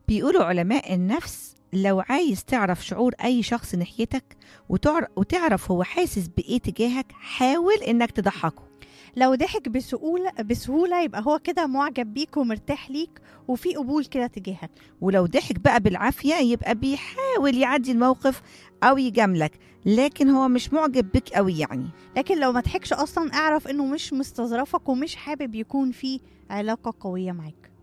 بيقولوا علماء النفس لو عايز تعرف شعور أي شخص ناحيتك وتعر- وتعرف هو حاسس بإيه تجاهك حاول إنك تضحكه لو ضحك بسهولة بسهولة يبقى هو كده معجب بيك ومرتاح ليك وفي قبول كده تجاهك ولو ضحك بقى بالعافية يبقى بيحاول يعدي الموقف أو يجاملك لكن هو مش معجب بك قوي يعني لكن لو ما ضحكش اصلا اعرف انه مش مستظرفك ومش حابب يكون في علاقة قوية معاك